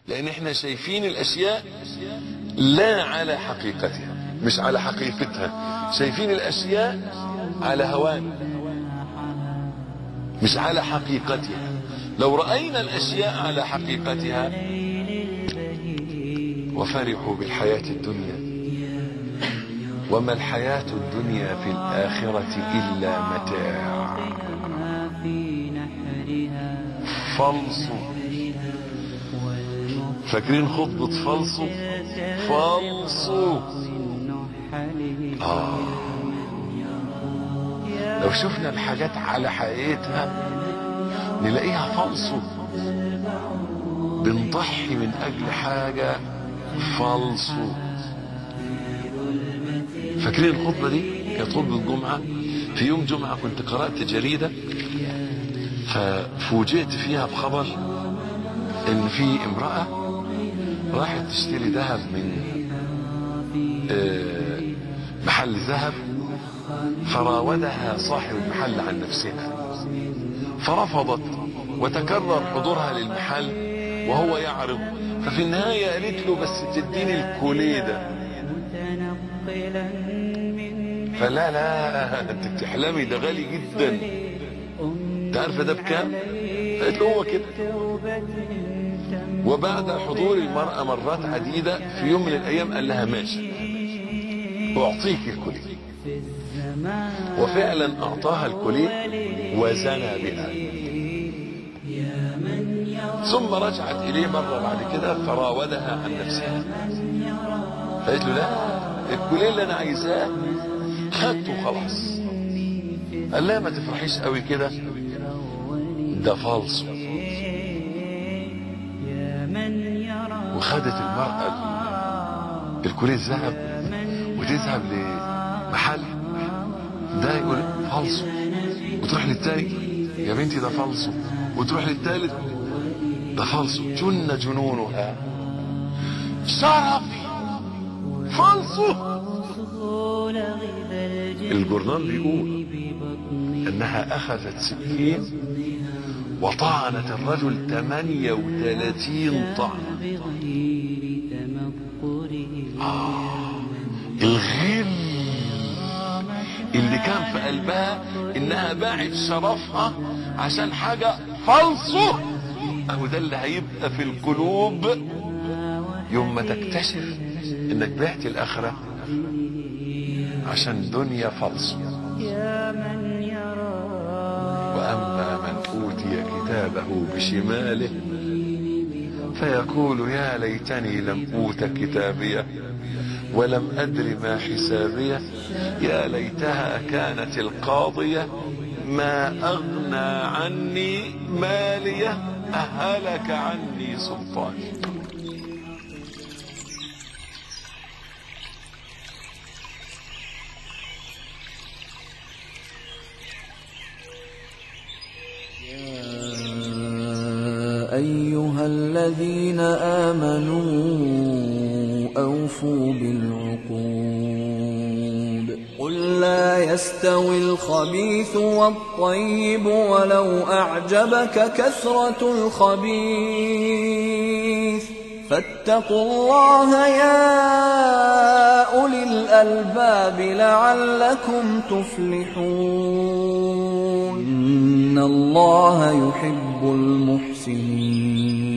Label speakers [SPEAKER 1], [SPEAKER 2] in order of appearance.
[SPEAKER 1] لان احنا شايفين الاشياء لا على حقيقتها مش على حقيقتها شايفين الاشياء على هوانا مش على حقيقتها لو رأينا الاشياء على حقيقتها وفرحوا بالحياة الدنيا وما الحياة الدنيا في الآخرة إلا متاع فلصوا فاكرين خطبة فلصوا فلصوا آه لو شفنا الحاجات على حقيقتها نلاقيها فلصوا بنضحي من أجل حاجة فلصوا فاكرين الخطبة دي كانت خطبة الجمعة في يوم جمعة كنت قرأت جريدة ففوجئت فيها بخبر ان في امرأة راحت تشتري ذهب من آه، محل ذهب فراودها صاحب المحل عن نفسها فرفضت وتكرر حضورها للمحل وهو يعرض ففي النهاية قالت له بس تديني الكوليه ده فلا لا انت بتحلمي ده غالي جدا انت عارفه ده بكام قالت له هو كده وبعد حضور المرأة مرات عديدة في يوم من الأيام قال لها ماشي أعطيك الكلية وفعلا أعطاها الكلية وزنى بها ثم رجعت إليه مرة بعد كده فراودها عن نفسها قالت له لا الكلية اللي أنا عايزاه خدته خلاص قال لا ما تفرحيش قوي كده ده فالصو وخدت المرأة الكوليه الذهب وتذهب لمحل ده يقول فالصو وتروح للتاني يا بنتي ده فالصو وتروح للتالت ده فالصو جن جنونها شرف فالصو الجورنال بيقول انها اخذت سكين وطعنت الرجل 38 طعنة آه الغل اللي كان في قلبها انها باعت شرفها عشان حاجة فالصو اهو ده اللي هيبقى في القلوب يوم ما تكتشف انك بعت الاخرة عشان دنيا فالصو واما من اوتي كتابه بشماله فيقول يا ليتني لم اوت كتابيه ولم ادر ما حسابيه يا ليتها كانت القاضيه ما اغنى عني ماليه اهلك عني سلطاني
[SPEAKER 2] يا أيها الذين آمنوا أوفوا بالعقود قل لا يستوي الخبيث والطيب ولو أعجبك كثرة الخبيث فاتقوا الله يا أولي الألباب لعلكم تفلحون إن الله يحب المحسنين